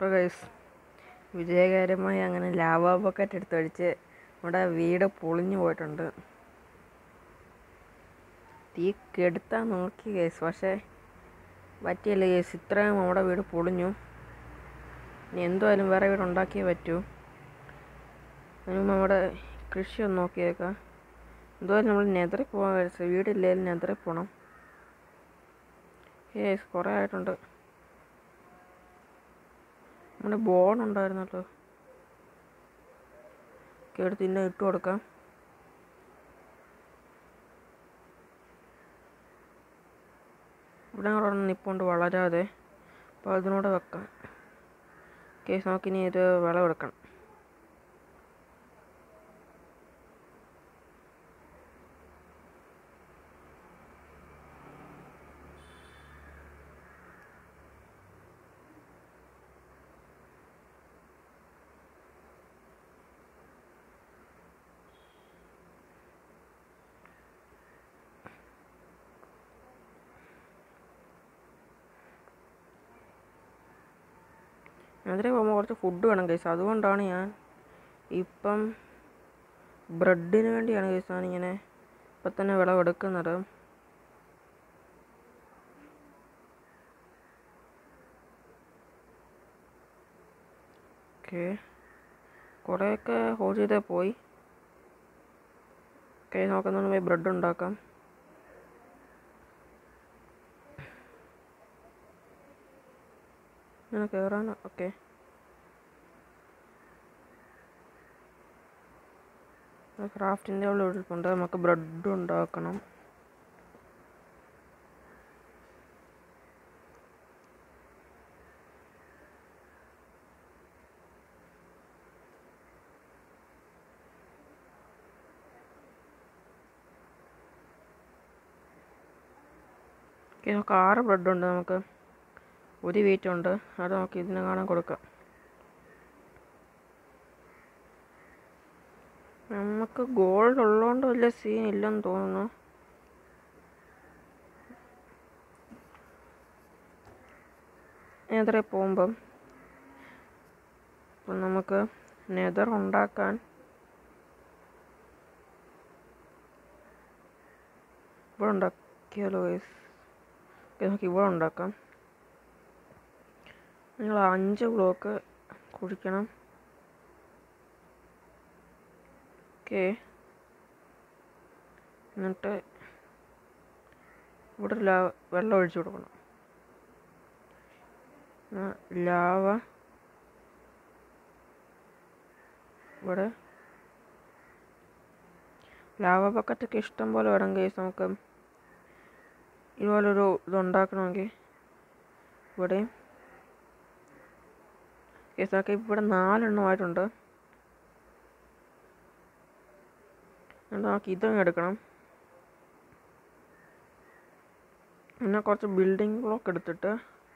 അപ്പോൾ ഗൈസ് വിജയകരമായി അങ്ങനെ ലാവ ബക്കറ്റ് എടുത്തടിച്ച് നമ്മുടെ വീട് പൊളിഞ്ഞു പോയിട്ടുണ്ട് തീ കെടുത്താൻ നോക്കി ഗൈസ് പക്ഷേ പറ്റിയില്ല ഗൈസ് ഇത്രയും നമ്മുടെ വീട് പൊളിഞ്ഞു ഇനി എന്തുമായാലും വേറെ വീട് ഉണ്ടാക്കിയേ പറ്റൂ അതിന് മുമ്പ് നമ്മുടെ കൃഷി ഒന്ന് നോക്കിയേക്കാം എന്തുമായാലും നമ്മൾ നെതറിൽ പോകാൻ കഴിച്ചു വീടില്ലെങ്കിലും നെതറിൽ പോകണം ഏസ് കുറേ ആയിട്ടുണ്ട് നമ്മുടെ ബോൺ ഉണ്ടായിരുന്നല്ലോ ഒക്കെ എടുത്ത് ഇന്ന ഇട്ട് കൊടുക്കാം ഇവിടെ ഒരെണ്ണം നിപ്പുണ്ട് വളരാതെ അപ്പോൾ അതിനൂടെ വെക്കാം കേസ് നമുക്കിനി ഇത് വിളവെടുക്കണം അതിന് പോകുമ്പോൾ കുറച്ച് ഫുഡ് വേണം കേസ് അതുകൊണ്ടാണ് ഞാൻ ഇപ്പം ബ്രെഡിന് വേണ്ടിയാണ് കേസ് ഞാനിങ്ങനെ ഇപ്പം തന്നെ വിളവെടുക്കുന്നത് ഓക്കെ കുറേയൊക്കെ ഹോൾ ചെയ്തേ പോയി ഓക്കെ നോക്കുന്ന പോയി ബ്രെഡ് ഉണ്ടാക്കാം ഇങ്ങനെ കയറാൻ ഓക്കെ ക്രാഫ്റ്റിൻ്റെ ഉള്ള ഇരിപ്പുണ്ട് നമുക്ക് ബ്രെഡ് ഉണ്ടാക്കണം ഓക്കെ നമുക്ക് ആറ് ബ്രെഡ് ഉണ്ട് നമുക്ക് ഒരു വീറ്റ് ഉണ്ട് അത് നമുക്ക് ഇതിന് കാണാൻ കൊടുക്കാം നമുക്ക് ഗോൾഡ് ഉള്ളതുകൊണ്ട് വലിയ സീൻ ഇല്ലെന്ന് തോന്നുന്നു നെതറിൽ പോകുമ്പം അപ്പം നമുക്ക് നെതർ ഉണ്ടാക്കാൻ ഇവിടെ ഉണ്ടാക്കിയാലോ ഗൈസ് നമുക്ക് ഇവിടെ ഉണ്ടാക്കാം നിങ്ങൾ അഞ്ച് ബ്ലോക്ക് കുടിക്കണം ഓക്കെ എന്നിട്ട് ഇവിടെ ലാവ വെള്ളം ഒഴിച്ചു കൊടുക്കണം ലാവ ഇവിടെ ലാവ ബക്കറ്റൊക്കെ ഇഷ്ടം പോലെ വേണം കേസ് നമുക്ക് ഇതുപോലൊരു ഇതുണ്ടാക്കണമെങ്കിൽ ഇവിടെയും കേസൊക്കെ ഇവിടെ നാലെണ്ണമായിട്ടുണ്ട് നമുക്ക് ഇതങ്ങ് എടുക്കണം പിന്നെ കുറച്ച് ബിൽഡിംഗ് ബ്ലോക്ക് എടുത്തിട്ട്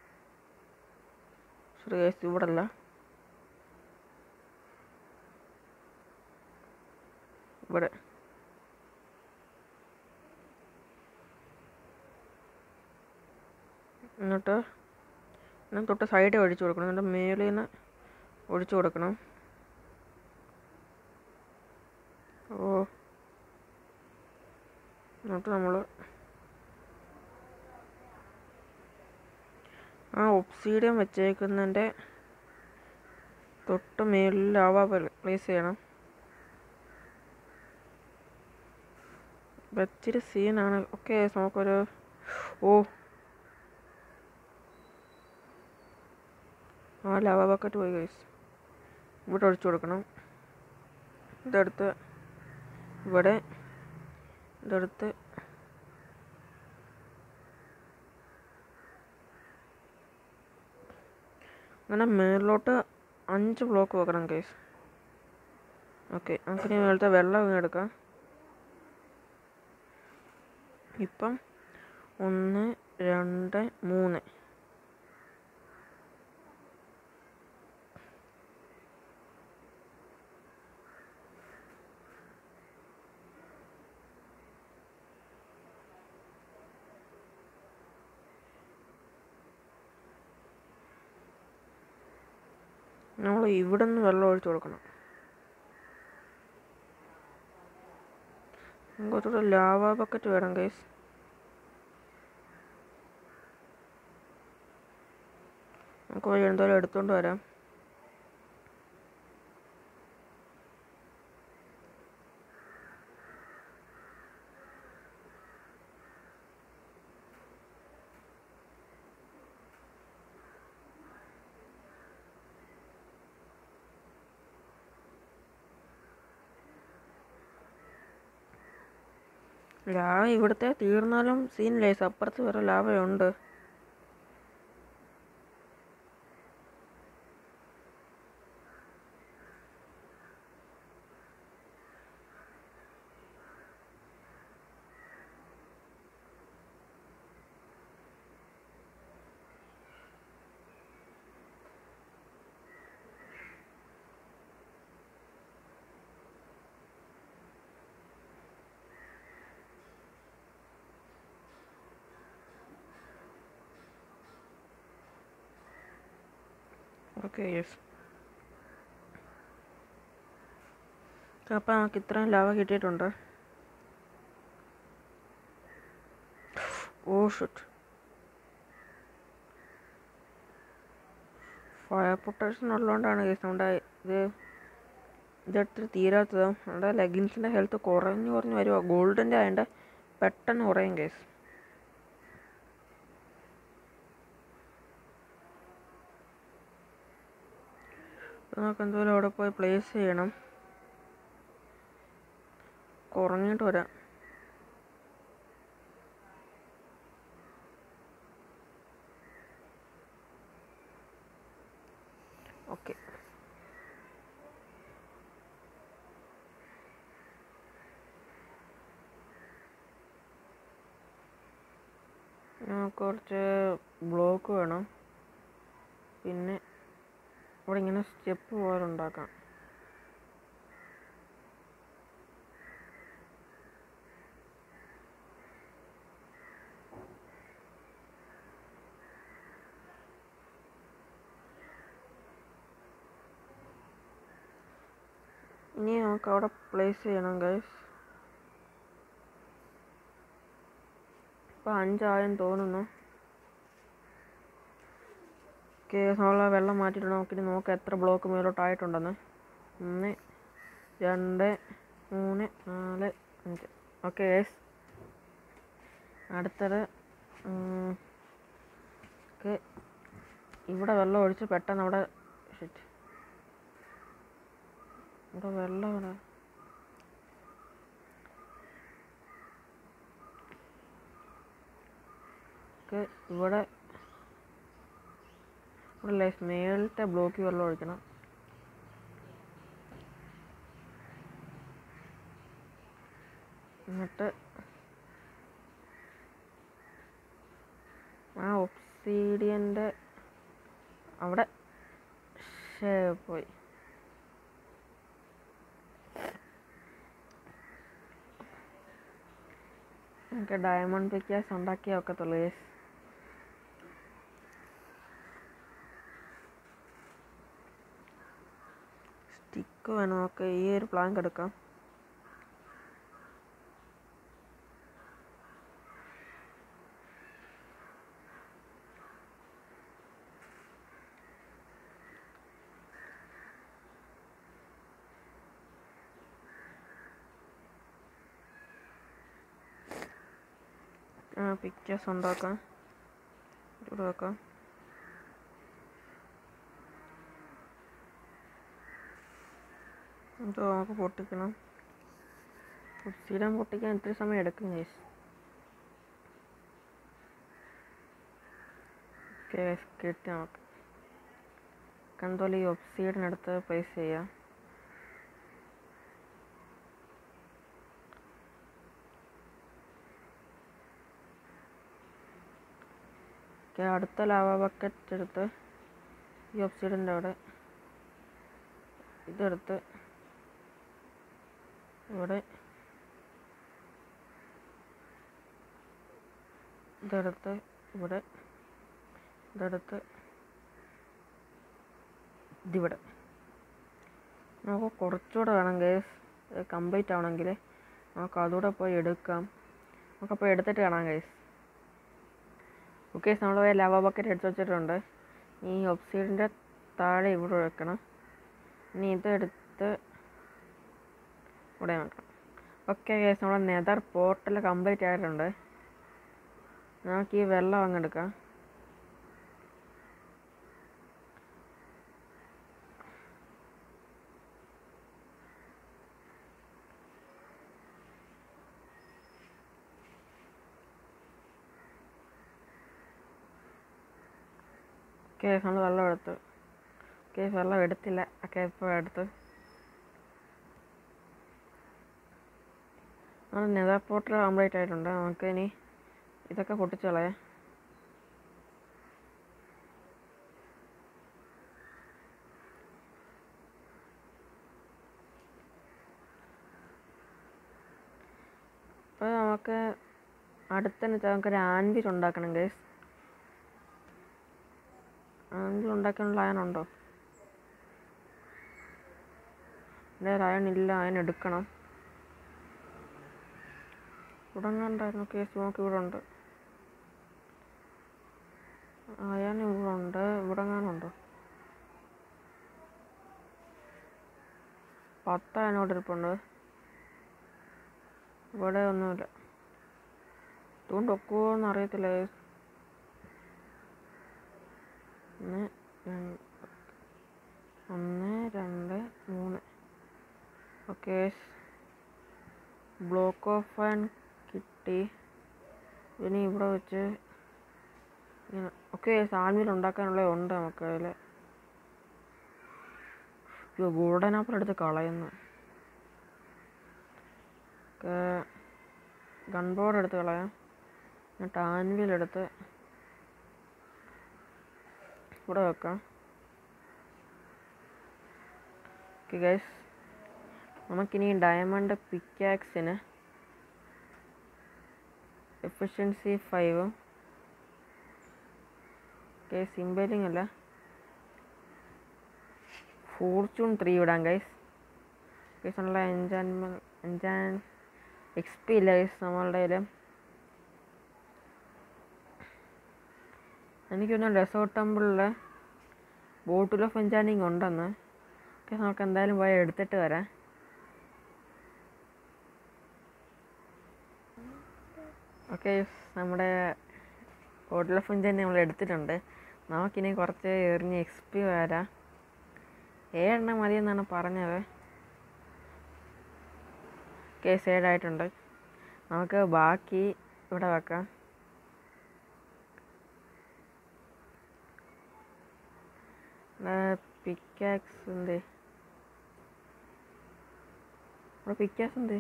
സോറി കേസ് ഇവിടെ അല്ല ഇവിടെ എന്നിട്ട് എന്നിട്ട് തൊട്ട് സൈഡിൽ ഒഴിച്ചു കൊടുക്കണം എന്നിട്ട് മേളിൽ നിന്ന് ഒഴിച്ചു കൊടുക്കണം ഓ എന്നിട്ട് നമ്മൾ ആ ഒബ്സീഡിയം വെച്ചേക്കുന്നതിൻ്റെ തൊട്ട് മേളിൽ ലാവ പ്ലേസ് ചെയ്യണം ഇച്ചിരി സീനാണ് ഓക്കെ നമുക്കൊരു ഓ ആ ലാവ ബക്കറ്റ് പോയി ഗൈസ് ഇവിടെ ഒഴിച്ചു കൊടുക്കണം ഇതെടുത്ത് ഇവിടെ ഇതെടുത്ത് അങ്ങനെ മേളിലോട്ട് അഞ്ച് ബ്ലോക്ക് വെക്കണം കേസ് ഓക്കെ നമുക്കിനി മേളത്തെ വെള്ളം ഇങ്ങനെ എടുക്കാം ഇപ്പം ഒന്ന് രണ്ട് മൂന്ന് നമ്മൾ ഇവിടെ നിന്ന് വെള്ളം ഒഴിച്ചു കൊടുക്കണം നമുക്ക് കുറച്ചുകൂടെ ലാവ ബക്കറ്റ് വേണം ഗൈസ് നമുക്ക് പോയി എന്തായാലും എടുത്തുകൊണ്ട് വരാം ലാവ ഇവിടുത്തെ തീർന്നാലും സീനില്ലേ അപ്പുറത്ത് വേറെ ലാവയുണ്ട് ഓക്കെ യെസ് അപ്പം നമുക്ക് ഇത്രയും ലാവ കിട്ടിയിട്ടുണ്ട് ഓ ഷുട്ട് ഫയർ പ്രൊട്ടക്ഷൻ ഉള്ളതുകൊണ്ടാണ് കേസ് നമ്മുടെ ഇത് ഇതെടുത്തിട്ട് തീരാത്തത് നമ്മുടെ ലെഗിൻസിൻ്റെ ഹെൽത്ത് കുറഞ്ഞു കുറഞ്ഞു വരുമോ ഗോൾഡിൻ്റെ ആയതുകൊണ്ട് പെട്ടെന്ന് കുറയും കേസ് നമുക്ക് എന്തായാലും അവിടെ പോയി പ്ലേസ് ചെയ്യണം കുറഞ്ഞിട്ട് വരാം ഓക്കെ നമുക്ക് കുറച്ച് ബ്ലോക്ക് വേണം പിന്നെ ഇവിടെ ഇങ്ങനെ സ്റ്റെപ്പ് പോലെ ഉണ്ടാക്കാം ഇനി നമുക്ക് അവിടെ പ്ലേസ് ചെയ്യണം ഗൈസ് ഇപ്പം അഞ്ചായെന്ന് തോന്നുന്നു കേസുള്ള വെള്ളം മാറ്റിയിട്ട് നമുക്കിനി നോക്കാം എത്ര ബ്ലോക്ക് മേലോട്ടായിട്ടുണ്ടെന്ന് ഒന്ന് രണ്ട് മൂന്ന് നാല് അഞ്ച് ഓക്കെ ഗൈസ് അടുത്തത് ഓക്കെ ഇവിടെ വെള്ളം ഒഴിച്ച് പെട്ടെന്ന് അവിടെ ഷിറ്റ് ഇവിടെ വെള്ളം ഇവിടെ ഒക്കെ ഇവിടെ ഇവിടെ ലൈഫ് മേളത്തെ ബ്ലോക്ക് വെള്ളം ഒഴിക്കണം എന്നിട്ട് ആ ഒബ്സീഡിയൻ്റെ അവിടെ ഷേ പോയി നമുക്ക് ഡയമണ്ട് പിക്കാസ് ഉണ്ടാക്കിയേ ഒക്കത്തുള്ളൂ യേസ് സ്റ്റിക്ക് വേണം നമുക്ക് ഈ ഒരു പ്ലാങ്ക് എടുക്കാം ആ പിക്ചേഴ്സ് ഉണ്ടാക്കാം ഇവിടെ വെക്കാം ഇത് നമുക്ക് പൊട്ടിക്കണം സ്ഥിരം പൊട്ടിക്കാൻ ഇത്തിരി സമയം എടുക്കും ഗൈസ് ഓക്കെ കിട്ടി നമുക്ക് കന്തോലി ഈ ഒബ്സീഡിനടുത്ത് പ്ലേസ് ചെയ്യാം ഓക്കെ അടുത്ത ലാവ ബക്കറ്റ് എടുത്ത് ഈ ഒബ്സിഡിൻ്റെ അവിടെ ഇതെടുത്ത് ഇവിടെ ഇതെടുത്ത് ഇവിടെ ഇതെടുത്ത് ഇതിവിടെ നമുക്ക് കുറച്ചുകൂടെ വേണം ഗേസ് കംപ്ലീറ്റ് ആവണമെങ്കിൽ നമുക്ക് അതുകൂടെ പോയി എടുക്കാം നമുക്കപ്പോൾ എടുത്തിട്ട് കാണാം ഗേസ് ഓക്കെ നമ്മൾ പോയി ലവ ബക്കറ്റ് എടുത്ത് വെച്ചിട്ടുണ്ട് ഈ ഒപ്സൈഡിൻ്റെ താഴെ ഇവിടെ വെക്കണം ഇനി ഇതെടുത്ത് ഇവിടെ വെക്കണം ഓക്കെ ഗേസ് നമ്മുടെ നെതർ പോർട്ടൽ കംപ്ലീറ്റ് ആയിട്ടുണ്ട് നമുക്ക് ഈ വെള്ളം അങ്ങ് എടുക്കാം ഓക്കെ നമ്മൾ വെള്ളം എടുത്തു ഓക്കെ വെള്ളം എടുത്തില്ല ഓക്കെ ഇപ്പോൾ എടുത്ത് നമ്മൾ നെതർ പോർട്ടൽ കംപ്ലീറ്റ് ആയിട്ടുണ്ട് നമുക്ക് ഇനി ഇതൊക്കെ പൊട്ടിച്ച് കളയാം അപ്പോൾ നമുക്ക് അടുത്തന്നെ നമുക്കൊരു ആൻവിൽ ഉണ്ടാക്കണം ഗേസ് ആൻവിൽ ഉണ്ടാക്കാനുള്ള അയൺ ഉണ്ടോ എൻ്റെ അയൺ ഇല്ല അയൺ എടുക്കണം ഇവിടെ ഉണ്ടായിരുന്നു കേസ് നോക്കി ഇവിടെ ഉണ്ട് അയൺ ഇവിടെ ഉണ്ട് ഇവിടെ എങ്ങാനുണ്ടോ പത്ത് അയനോട് ഇരിപ്പുണ്ട് ഇവിടെ ഒന്നുമില്ല ഇതുകൊണ്ട് ഒക്കുമോന്ന് അറിയത്തില്ല guys. ഒന്ന് രണ്ട് ഒന്ന് രണ്ട് മൂന്ന് ഓക്കെ ബ്ലോക്ക് ഓഫ് ആൻ കിട്ടി ഇനി ഇവിടെ വെച്ച് ഇങ്ങനെ ഓക്കെ സാൻവിൽ ഉണ്ടാക്കാനുള്ള ഉണ്ട് നമുക്ക് അതിൽ അയ്യോ ഗോൾഡൻ ആപ്പിൾ എടുത്ത് കളയുന്നു ഗൺ ബോർഡ് എടുത്ത് കളയാം എന്നിട്ട് ആൻവിൽ എടുത്ത് ഇവിടെ വെക്കാം ഓക്കെ ഗൈസ് നമുക്കിനി ഡയമണ്ട് പിക്കാക്സിന് എഫിഷ്യൻസി ഫൈവും ഓക്കെ സിംബലിംഗ് അല്ല ഫോർച്യൂൺ ത്രീ ഇടാം ഗൈസ് ഗൈസ് നല്ല എൻജാൻ എൻജാൻ എക്സ് പി ഇല്ല ഗൈസ് നമ്മളുടെ കയ്യിൽ എനിക്കൊന്ന് ഡെസേർട്ട് ടെമ്പിളിൽ ബോട്ടിൽ ഓഫ് എൻജാനിങ് ഉണ്ടെന്ന് ഓക്കെ നമുക്ക് എന്തായാലും പോയി എടുത്തിട്ട് വരാം ഓക്കെ നമ്മുടെ ബോട്ടിൽ ഓഫ് എൻജാനിങ് നമ്മൾ എടുത്തിട്ടുണ്ട് നമുക്കിനി കുറച്ച് എറിഞ്ഞ് എക്സ് പി വരാം ഏഴെണ്ണം മതി എന്നാണ് പറഞ്ഞത് കേസ് ഏഴായിട്ടുണ്ട് നമുക്ക് ബാക്കി ഇവിടെ വെക്കാം പിക്കാക്സ് എന്ത് ഇവിടെ പിക്കാക്സ് എന്ത്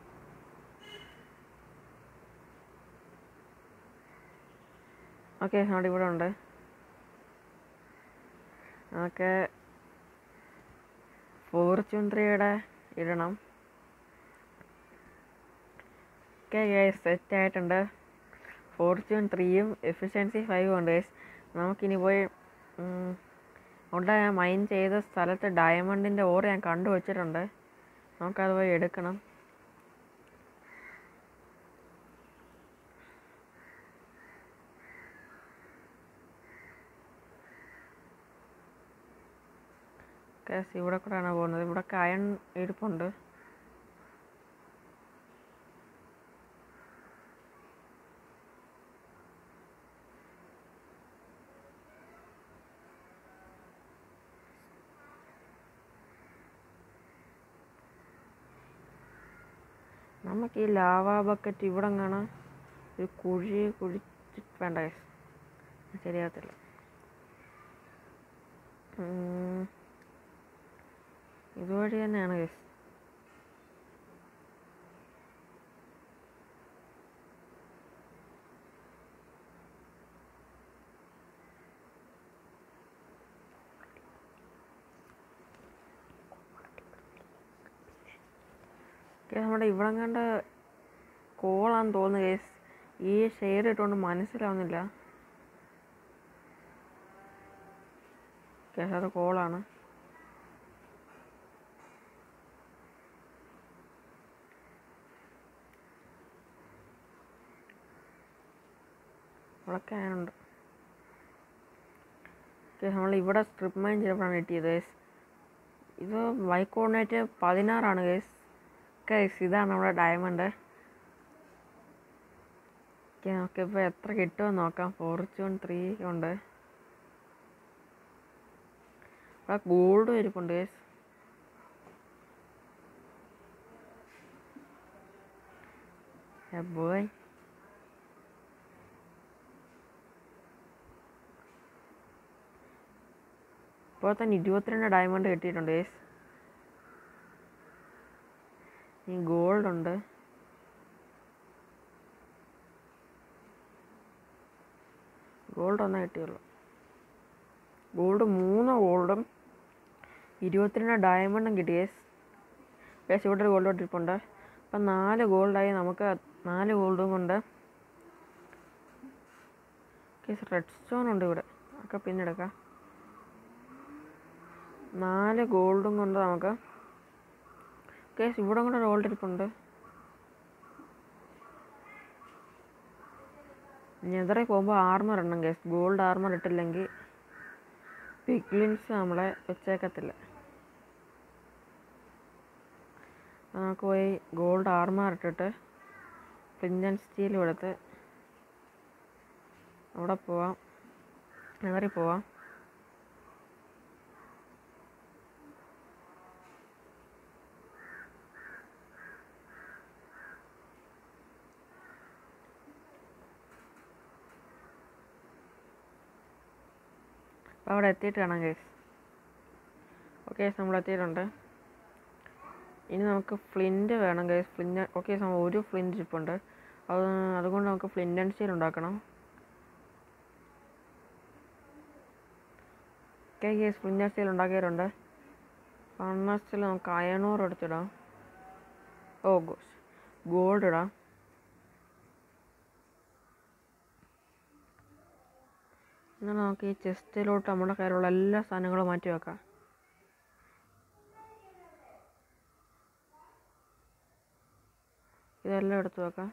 ഓക്കെ അവിടെ ഇവിടെ ഉണ്ട് നമുക്ക് ഫോർച്യൂൺ ത്രീയുടെ ഇടണം ഓക്കെ ഗൈസ് സെറ്റ് ആയിട്ടുണ്ട് ഫോർച്യൂൺ ത്രീയും എഫിഷ്യൻസി ഫൈവും ഉണ്ട് ഗൈസ് നമുക്കിനി പോയി ഉം, അവിടെ ഞാൻ മൈൻ ചെയ്ത സ്ഥലത്ത് ഡയമണ്ടിൻ്റെ ഓർ ഞാൻ കണ്ടു വച്ചിട്ടുണ്ട് നമുക്കത് പോയി എടുക്കണം കേസ് ഇവിടെ കൂടെയാണ് പോകുന്നത് ഇവിടെ അയൺ ഇരിപ്പുണ്ട് നമുക്ക് ഈ ലാവ ബക്കറ്റ് ഇവിടെ കാണാം ഒരു കുഴി കുഴിച്ചിട്ട് വേണ്ട guys. ശരിയാകത്തില്ല ഉം. ഇതുവഴി തന്നെയാണ് കേസ് നമ്മുടെ ഇവിടെ കണ്ട കോളാന്ന് തോന്നുന്നു കേസ് ഈ ഷെയർ ഇട്ടുകൊണ്ട് മനസ്സിലാവുന്നില്ല കേസ് അത് കോളാണ് അവിടെയൊക്കെ അതിനുണ്ട് ഓക്കെ നമ്മൾ ഇവിടെ സ്ട്രിപ്പ് മൈൻ ചെയ്തപ്പോഴാണ് കിട്ടിയത് ഗൈസ് ഇത് വൈ കോർഡിനേറ്റ് പതിനാറാണ് ഗൈസ് ഗൈസ് ഇതാണ് നമ്മുടെ ഡയമണ്ട് ഓക്കെ നമുക്കിപ്പോൾ എത്ര കിട്ടുമെന്ന് നോക്കാം ഫോർച്യൂൺ ത്രീ ഉണ്ട് ഇവിടെ ഗോൾഡ് ഇരിപ്പുണ്ട് ഗൈസ് ബോയ് ഇപ്പോൾ തന്നെ ഇരുപത്തിരണ്ട് ഡയമണ്ട് കിട്ടിയിട്ടുണ്ട് ഗൈസ് ഈ ഗോൾഡ് ഉണ്ട് ഗോൾഡ് ഒന്നേ കിട്ടിയുള്ളൂ ഗോൾഡ് മൂന്ന് ഗോൾഡും ഇരുപത്തിരണ്ട് ഡയമണ്ടും കിട്ടി ഗൈസ് ഗൈസ് ഇവിടെ ഒരു ഗോൾഡ് ഇട്ടിരിപ്പുണ്ട് അപ്പം നാല് ഗോൾഡായി നമുക്ക് നാല് ഗോൾഡും കൊണ്ട് ഗൈസ് റെഡ് സ്റ്റോൺ ഉണ്ട് ഇവിടെ ഒക്കെ പിന്നെ എടുക്കാം നാല് ഗോൾഡും കൊണ്ട് നമുക്ക് കേസ് ഇവിടെ കൂടെ ഗോൾഡ് ഇരിപ്പുണ്ട് നെതറിൽ പോകുമ്പോൾ ആർമർ ഇടണം കേസ് ഗോൾഡ് ആർമർ ഇട്ടില്ലെങ്കിൽ പിഗ്ലിൻസ് നമ്മളെ വെച്ചേക്കത്തില്ല അപ്പോൾ നമുക്ക് പോയി ഗോൾഡ് ആർമർ ഇട്ടിട്ട് ഫ്ലിഞ്ചൻ സ്റ്റീലും എടുത്ത് അവിടെ പോവാം നെതറിൽ പോവാം അപ്പോൾ അവിടെ എത്തിയിട്ട് കാണാം കേസ് ഓക്കെ നമ്മൾ എത്തിയിട്ടുണ്ട് ഇനി നമുക്ക് ഫ്ലിൻറ്റ് വേണം കേസ് ഫ്ലിൻ്റ് ഓക്കെ നമ്മൾ ഒരു ഫ്ലിൻറ്റ് ഇരിപ്പുണ്ട് അത് അതുകൊണ്ട് നമുക്ക് ഫ്ലിൻ്റ് ആൻഡ് സ്റ്റീൽ ഉണ്ടാക്കണം okay guys flint and steel ഉണ്ടാക്കിയിട്ടുണ്ട് ഫർണസ്റ്റിൽ നമുക്ക് അയണൂർ എടുത്തിടാം ഓ ഗോൾഡ് ഇടാം എന്നാൽ നമുക്ക് ഈ ചെസ്റ്റിലോട്ട് നമ്മുടെ കയ്യിലുള്ള എല്ലാ സാധനങ്ങളും മാറ്റി വെക്കാം ഇതെല്ലാം എടുത്ത് വെക്കാം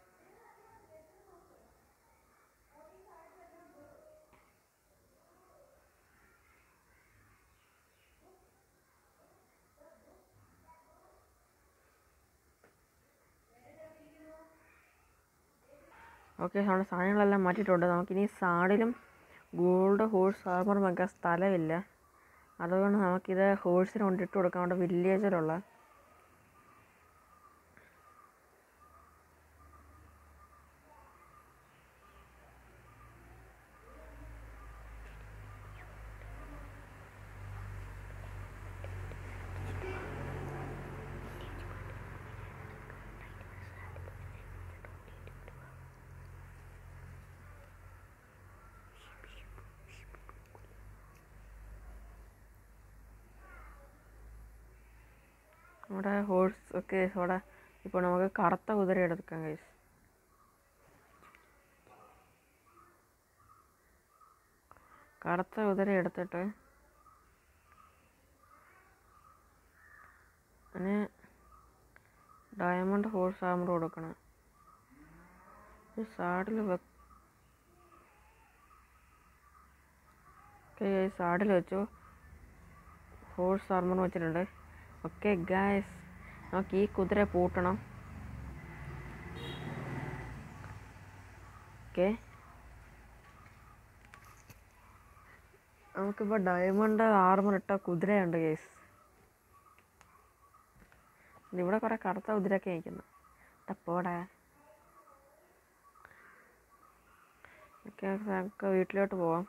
ഓക്കെ നമ്മുടെ സാധനങ്ങളെല്ലാം മാറ്റിയിട്ടുണ്ട് നമുക്കിനി സാഡിലും ഗോൾഡ് ഹോഴ്സ് ആർമറും വെക്കാൻ സ്ഥലമില്ല അതുകൊണ്ട് നമുക്കിത് ഹോഴ്സിന് കൊണ്ടിട്ട് കൊടുക്കാം അവിടെ വില്ലേജിലുള്ള നമ്മുടെ ഹോഴ്സ് ഒക്കെ അവിടെ ഇപ്പോൾ നമുക്ക് കറുത്ത കുതിര എടുക്കാം കൈസ് കറുത്ത കുതിര എടുത്തിട്ട് അതിന് ഡയമണ്ട് ഹോഴ്സ് ആകുമ്പോൾ കൊടുക്കണം ഈ സാഡിൽ വെ ഓക്കെ സാഡിൽ വെച്ചു ഹോഴ്സ് ആർമർ വെച്ചിട്ടുണ്ട് ഓക്കെ ഗായ്സ് നമുക്ക് ഈ കുതിര പൂട്ടണം ഓക്കെ നമുക്കിപ്പോൾ ഡയമണ്ട് ആർമർ ഇട്ട കുതിരയുണ്ട് ഗേസ് ഇവിടെ കുറേ കറുത്ത കുതിരയൊക്കെ നിൽക്കുന്നു ടപ്പോടെ ഓക്കെ നമുക്ക് വീട്ടിലോട്ട് പോവാം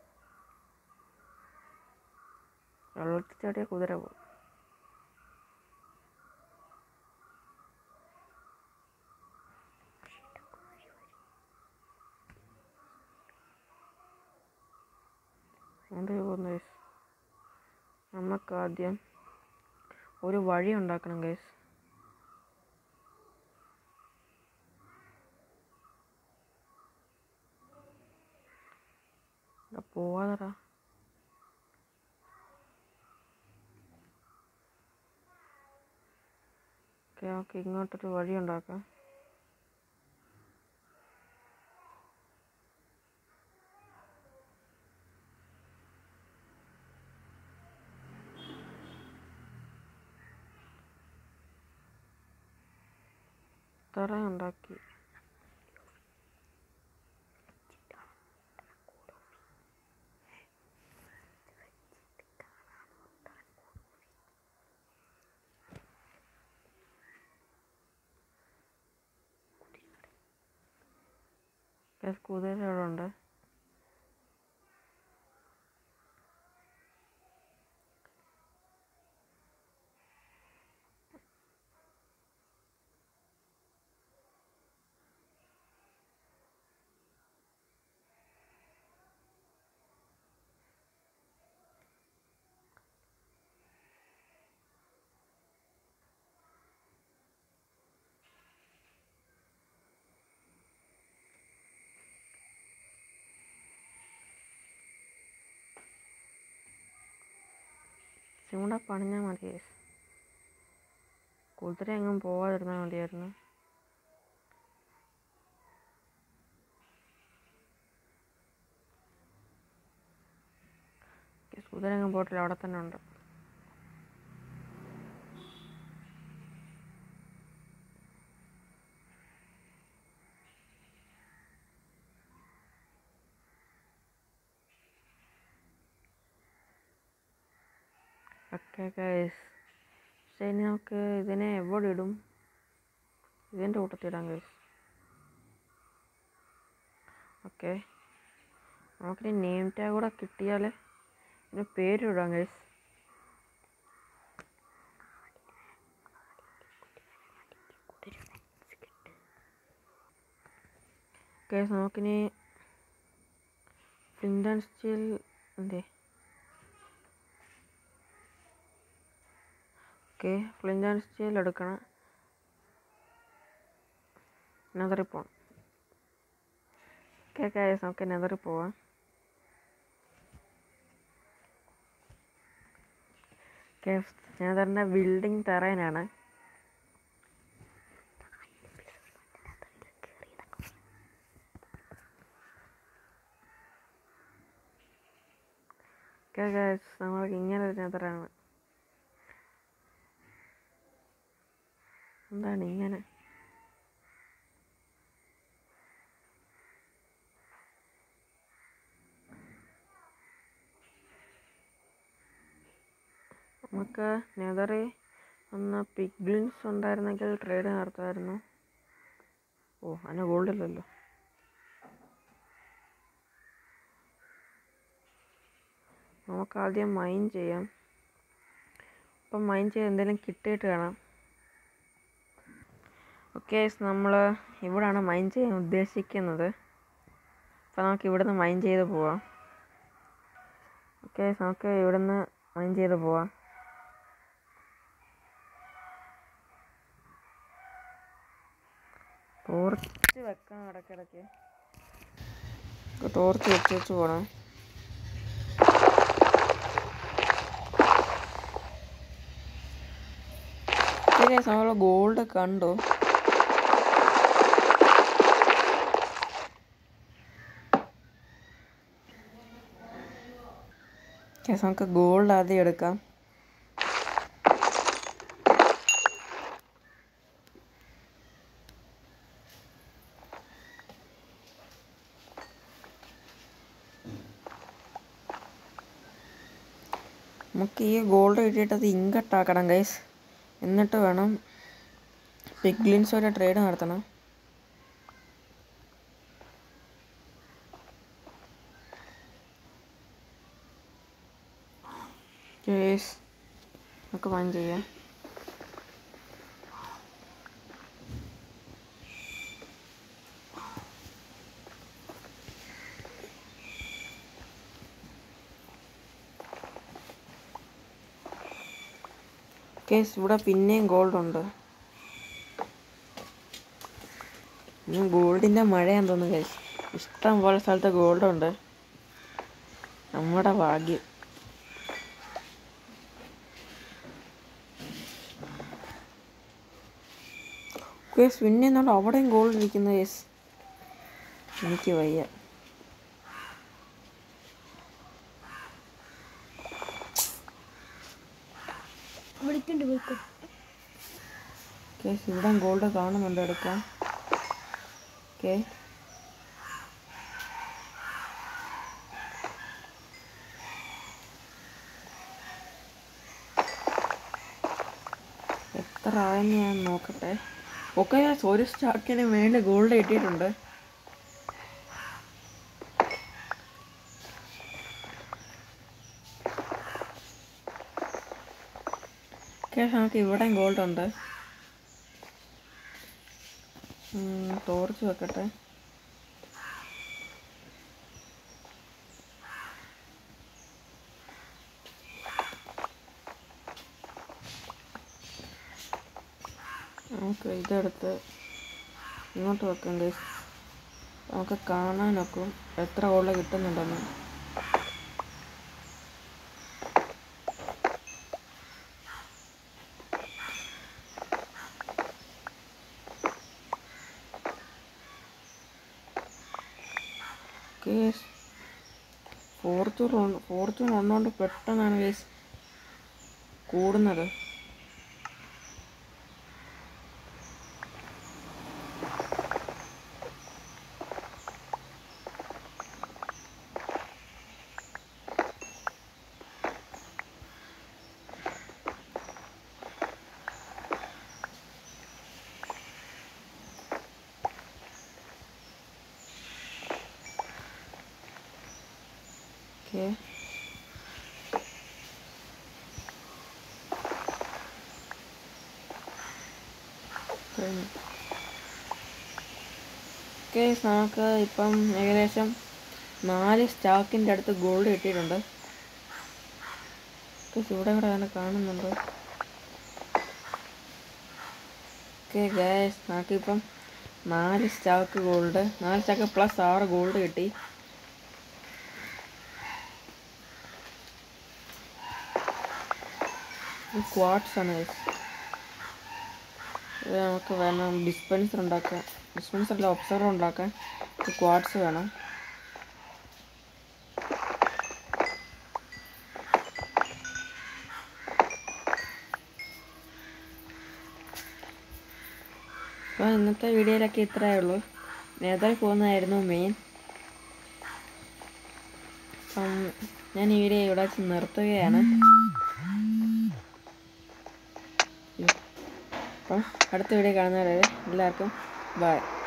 വെള്ളത്തിൽ ചാടിയ കുതിര പോകും അതുകൊണ്ട് പോകുന്നു ഗൈസ് നമുക്ക് ആദ്യം ഒരു വഴി ഉണ്ടാക്കണം ഗൈസ് പോവാതടാ ഓക്കെ നമുക്ക് ഇങ്ങോട്ടൊരു വഴി ഉണ്ടാക്കാം ഇത്ര ഉണ്ടാക്കി Guys, കുതിര അവിടെ ഉണ്ട് ചൂണ്ട പണിഞ്ഞാൽ മതി guys. കുതിര എങ്ങും പോവാതിരുന്നാൽ മതിയായിരുന്നു Guys, കുതിര എങ്ങും പോയിട്ടില്ല അവിടെ തന്നെ ഉണ്ട് ഓക്കെ ഗൈസ് പക്ഷേ ഇനി നമുക്ക് ഇതിനെ എവിടെ ഇടും ഇതിൻ്റെ കൂട്ടത്തിൽ ഇടാം ഗൈസ് ഓക്കെ നമുക്കിനി നെയിം ടാഗ് കൂടെ കിട്ടിയാൽ ഇതിന് പേര് ഇടാം ഗൈസ് ഗൈസ് നമുക്കിനി ഫ്ലിൻ്റ് ആൻഡ് സ്റ്റീൽ എന്തേ ഓക്കെ ഫ്ലിൻ്റ് ആൻഡ് സ്റ്റീൽ എടുക്കണം നെതറിൽ പോകണം ഓക്കെ ഗൈസ് നമുക്ക് നെതറിൽ പോവാം നെതറിൻ്റെ ബിൽഡിംഗ് ടെറൈനാണ് ഓക്കെ ഗൈസ് നമ്മൾക്ക് ഇങ്ങനെ ഒരു നെതറാണ് എന്താണ് ഇങ്ങനെ നമുക്ക് നെതറി ഒന്ന് പിഗ്ലിൻസ് ഉണ്ടായിരുന്നെങ്കിൽ ട്രേഡ് നടത്തുമായിരുന്നു ഓ അതിന് ഗോൾഡില്ലല്ലോ നമുക്ക് ആദ്യം മൈൻ ചെയ്യാം അപ്പം മൈൻ ചെയ്ത് എന്തെങ്കിലും കിട്ടിയിട്ട് കാണാം ഓക്കെ നമ്മൾ ഇവിടാണ് മൈൻ ചെയ്യാൻ ഉദ്ദേശിക്കുന്നത് അപ്പോൾ നമുക്ക് ഇവിടുന്ന് മൈൻ ചെയ്ത് പോവാം ഓക്കെ നമുക്ക് ഇവിടുന്ന് മൈൻ ചെയ്ത് പോവാം ടോർച്ച് വെക്കണം ഇടയ്ക്കിടയ്ക്ക് ടോർച്ച് വെച്ച് വെച്ച് പോകണം നമ്മൾ ഗോൾഡ് കണ്ടു കേസ് നമുക്ക് ഗോൾഡ് ആദ്യം എടുക്കാം നമുക്ക് ഈ ഗോൾഡ് കിട്ടിയിട്ട് അത് ഇങ്കട്ടാക്കണം ഗൈസ് എന്നിട്ട് വേണം പിഗ്ലിൻസ് ഒരു ട്രേഡ് നടത്തണം കേസ് നമുക്ക് വൺ ചെയ്യാം കേസ് ഇവിടെ പിന്നെയും ഗോൾഡ് ഉണ്ട് ഇന്ന് ഗോൾഡിൻ്റെ മഴയാന്ന് തോന്നുന്നു കേസ് ഇഷ്ടം പോലെ സ്ഥലത്ത് ഗോൾഡ് ഉണ്ട് നമ്മുടെ ഭാഗ്യം കേസ് പിന്നെ എന്നുള്ള അവിടെയും ഗോൾഡ് ഇരിക്കുന്ന കേസ് എനിക്ക് വയ്യ വിളിക്കണ്ട് വിളിക്കും കേസ് ഇവിടെ ഗോൾഡ് കാണുന്നുണ്ട് എടുക്കാം ഓക്കെ എത്ര ആയെന്ന് ഞാൻ നോക്കട്ടെ ഓക്കെ ഒരു സ്റ്റാക്കിന് മേളിൽ ഗോൾഡ് കിട്ടിയിട്ടുണ്ട് ഓക്കെ നമുക്ക് ഇവിടെ ഗോൾഡ് ഉണ്ട് ടോർച്ച് വെക്കട്ടെ നമുക്ക് ഇതെടുത്ത് ഇങ്ങോട്ട് വെക്കാം ഗൈസ് നമുക്ക് കാണാനൊക്കും എത്ര ഗോൾഡ് കിട്ടുന്നുണ്ടെന്ന് കേസ് ഫോർച്യൂൺ ഫോർച്യൂൺ ഒന്നുകൊണ്ട് പെട്ടെന്നാണ് കേസ് കൂടുന്നത് ഓക്കെ കഴിഞ്ഞു ഓക്കെ നമുക്ക് ഇപ്പം ഏകദേശം നാല് സ്റ്റാക്കിൻ്റെ അടുത്ത് ഗോൾഡ് കിട്ടിയിട്ടുണ്ട് ഓക്കെ ഇവിടെ ഇവിടെ തന്നെ കാണുന്നുണ്ട് ഓക്കെ ഗ്യാസ് നമുക്കിപ്പം നാല് സ്റ്റാക്ക് ഗോൾഡ് നാല് സ്റ്റാക്ക് പ്ലസ് ആറ് ഗോൾഡ് കിട്ടി ക്വാർട്സ് ആണ് guys. ഇത് നമുക്ക് വേണം ഡിസ്പെൻസർ ഉണ്ടാക്കാൻ ഡിസ്പെൻസറിൽ ഒബ്സർവർ ഉണ്ടാക്കാൻ ക്വാർട്സ് വേണം അപ്പോൾ ഇന്നത്തെ വീഡിയോയിലൊക്കെ ഇത്രയേ ഉള്ളൂ നേതായി പോകുന്നതായിരുന്നു മെയിൻ അപ്പം ഞാൻ ഈ വീഡിയോ ഇവിടെ വെച്ച് നിർത്തുകയാണ് അപ്പം അടുത്ത വീഡിയോ കാണുന്നവരെ എല്ലാവർക്കും ബൈ